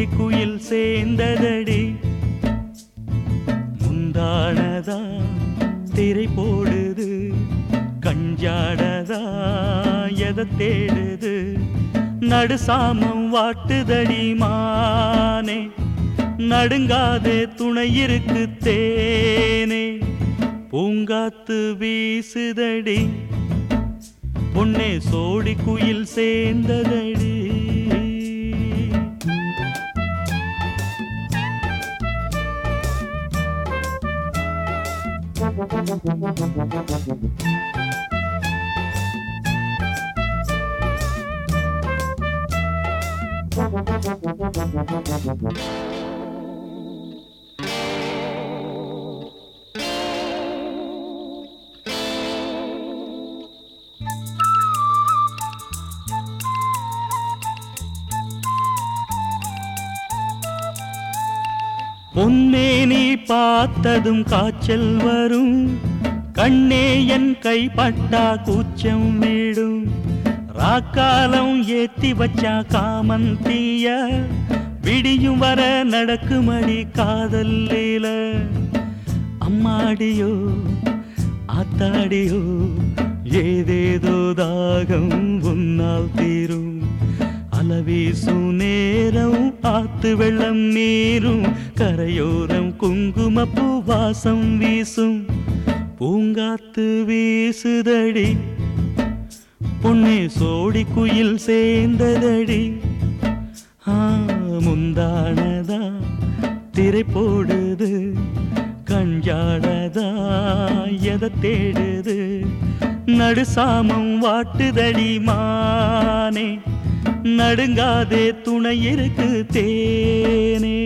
சோடி குயில் சேர்ந்ததடி முந்தானதா திரை போடுது கஞ்சாடதா எதை தேடுது நடுசாமம் வாட்டுதடி மானே நடுங்காதே துணை இருக்கு தேனே பூங்காத்து வீசுதடி பொன்னே சோடி குயில் சேர்ந்ததடி பொன்னேனி பார்த்ததும் காய்ச்சல் வரும் கண்ணே என் கைப்பட்டா கூச்சம் வீடும் ராக்காலம் ஏத்தி வச்சா காமன் தீய விடியும் வர நடக்குமடி காதல் லீல அம்மாடியோ ஆத்தாடியோ ஏதேதோ தாகம் உன்னால் தீரும் அலவீசும் நேரம் ஆத்து வெள்ளம் நீரும் கரையோரம் குங்குமப்பூ வாசம் வீசும் பூங்காத்து வீசுதடி பொன்னே சோடி குயில் சேர்ந்ததடி ஆ முந்தானதா திரை போடுது கஞ்சாடதா எதை தேடுது நடுசாமம் வாட்டுதடி மானே நடுங்காதே துணை இருக்கு தேனே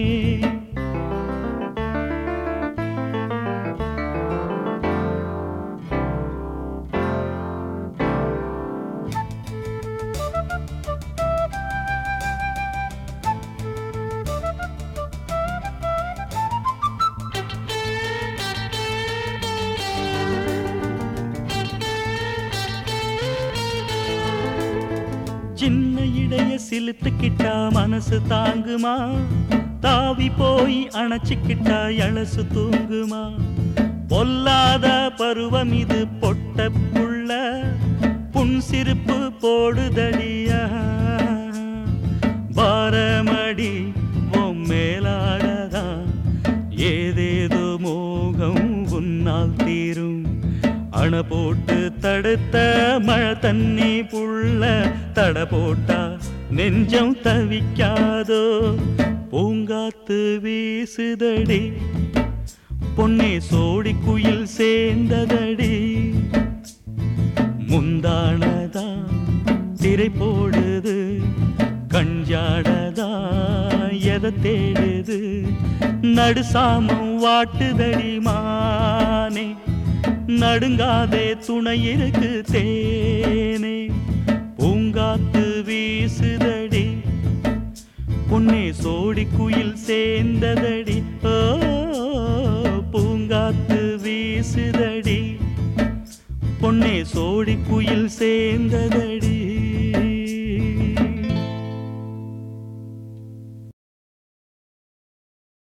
சின்ன இடைய சிலுத்துக்கிட்டா மனசு தாங்குமா தாவி போய் அணைச்சுக்கிட்டா எழசு தூங்குமா பொல்லாத பருவம் இது பொட்ட புள்ள புன் சிரிப்பு போடுதடியா பாரமடி உன் மேலாடதா ஏதேதோ மோகம் உன்னால் தீரும் அண போட்டு தடுத்த மழை தண்ணி புள்ள தட போட்டா நெஞ்சம் தவிக்காதோ பூங்காத்து வீசுதடி பொன்னே சோடி குயில் சேர்ந்ததடி முந்தானதா திரை போடுது கஞ்சாடதா எதை தேடுது நடுசாமம் வாட்டுதடி மானே நடுங்காதே துணை இருக்கு தேனே பூங்காத்து வீசுதடி பொன்னே சோடி குயில் சேர்ந்ததடி ஓ பூங்காத்து வீசுதடி பொன்னே சோடி குயில் சேர்ந்ததடி